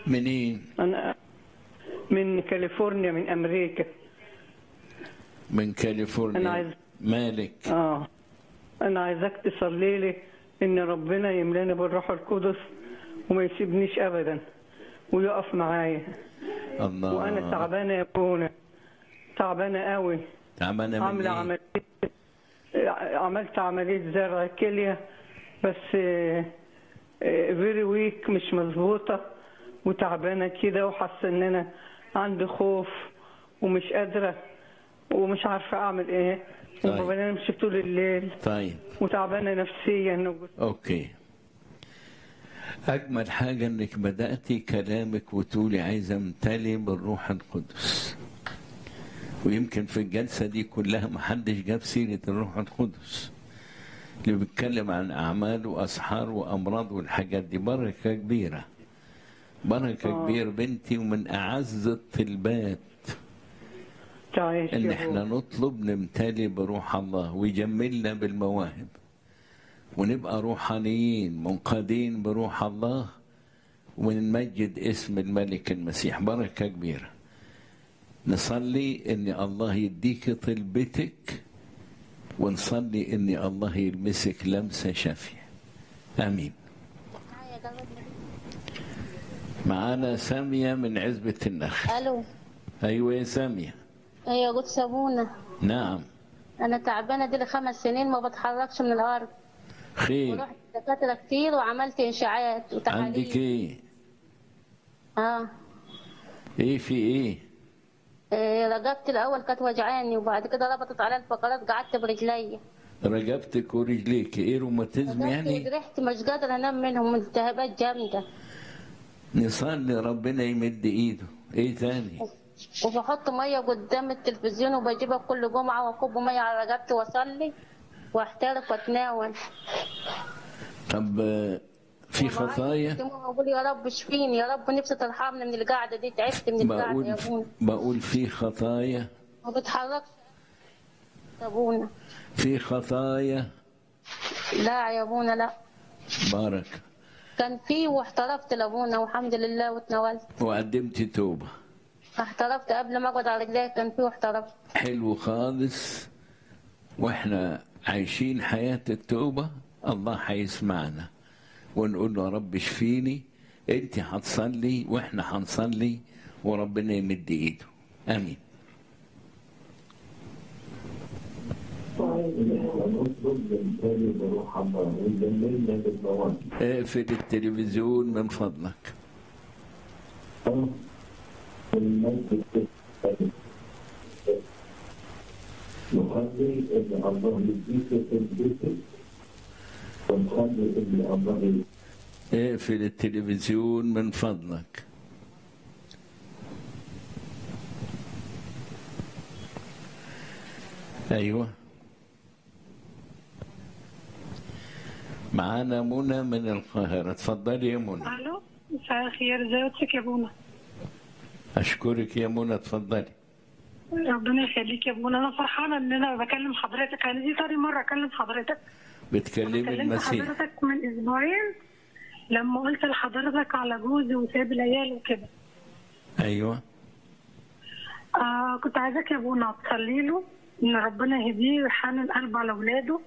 منين انا من كاليفورنيا من امريكا من أنا كاليفورنيا عايز- مالك اه انا عايزاك تصلي لي ان ربنا يملاني بالروح القدس وما يسيبنيش ابدا ويقف معايا الله وانا تعبانه يا ابونا تعبانه قوي تعبانة من عامله إيه؟ عمليه عملت عمليه زرع كليه بس فيري ويك مش مظبوطه وتعبانه كده وحاسه ان انا عندي خوف ومش قادره ومش عارفه اعمل ايه طيب. وما بنامش طول الليل طيب وتعبانه نفسيا اوكي اجمل حاجه انك بداتي كلامك وتقولي عايزه امتلي بالروح القدس ويمكن في الجلسه دي كلها ما حدش جاب سيره الروح القدس اللي بيتكلم عن اعمال واسحار وامراض والحاجات دي بركه كبيره بركه آه. كبيره بنتي ومن اعز الطلبات تعيش ان يا احنا أبو. نطلب نمتلي بروح الله ويجملنا بالمواهب ونبقى روحانيين منقادين بروح الله ونمجد اسم الملك المسيح بركة كبيرة نصلي ان الله يديك طلبتك ونصلي ان الله يلمسك لمسة شافية امين معانا سامية من عزبة النخل الو ايوه يا سامية ايوه قلت سابونا نعم انا تعبانه دي لي خمس سنين ما بتحركش من الارض خير ورحت دكاتره كتير وعملت اشاعات وتحاليل عندك ايه اه ايه في ايه إيه، رقبتي الاول كانت وجعاني وبعد كده ربطت على الفقرات قعدت برجلي رقبتك ورجليك ايه روماتيزم رقبتي يعني وريحتي مش قادره انام منهم من التهابات جامده نصلي ربنا يمد ايده ايه تاني وبحط ميه قدام التلفزيون وبجيبها كل جمعه واكب ميه على رقبتي واصلي واحترق واتناول طب آه، في خطايا بقول يا رب اشفيني يا رب نفسي ترحمني من القعده دي تعبت من القعده يا بقول ابونا بقول في خطايا ما بتحركش يا ابونا في خطايا لا يا ابونا لا بارك كان في واحترفت لابونا والحمد لله واتناولت وقدمت توبة احترفت قبل ما اقعد على رجلي كان في واحترفت حلو خالص واحنا عايشين حياة التوبة الله هيسمعنا ونقول له يا رب اشفيني انت هتصلي واحنا هنصلي وربنا يمد ايده امين اقفل التلفزيون من فضلك نخلي ان الله يديك تثبتك ونخلي ان الله اقفل التلفزيون من فضلك ايوه معانا منى من القاهرة اتفضلي يا منى الو مساء الخير ازيك يا بونا اشكرك يا منى اتفضلي ربنا يخليك يا بونا انا فرحانه ان انا بكلم حضرتك انا دي تاني مره اكلم حضرتك بتكلمي كلمت المسيح حضرتك من اسبوعين لما قلت لحضرتك على جوزي وساب العيال وكده ايوه آه كنت عايزاك يا بونا تصلي له ان ربنا يهديه ويحنن قلبه على اولاده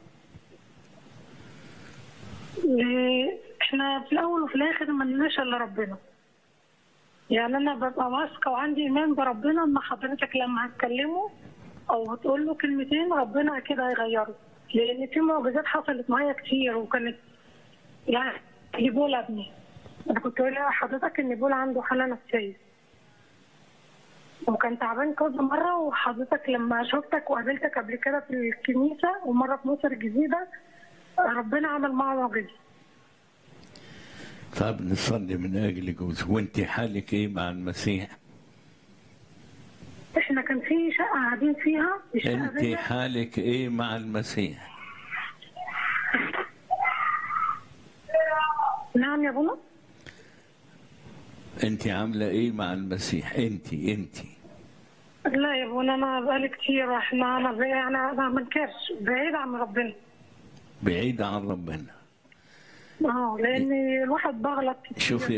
و- احنا في الاول وفي الاخر ما لناش الا ربنا يعني انا ببقى واثقه وعندي ايمان بربنا ان حضرتك لما هتكلمه او هتقول له كلمتين ربنا كده هيغيره لان في معجزات حصلت معايا كتير وكانت يعني ايبولا ابني انا كنت قايله لحضرتك ان ايبولا عنده حاله نفسيه وكان تعبان كذا مرة وحضرتك لما شفتك وقابلتك قبل كده في الكنيسة ومرة في مصر الجديدة ربنا عمل معه معجزة طب نصلي من اجل جوزك وانت حالك ايه مع المسيح احنا كان في شقة قاعدين فيها الشقة انت دي حالك ايه مع المسيح نعم يا بونا انت عامله ايه مع المسيح انت انت لا يا بونا انا بقالي كتير احنا انا بقى- انا انا ما انكرش بعيد عن ربنا بعيد عن ربنا اه لان الواحد بغلط كتير شوفي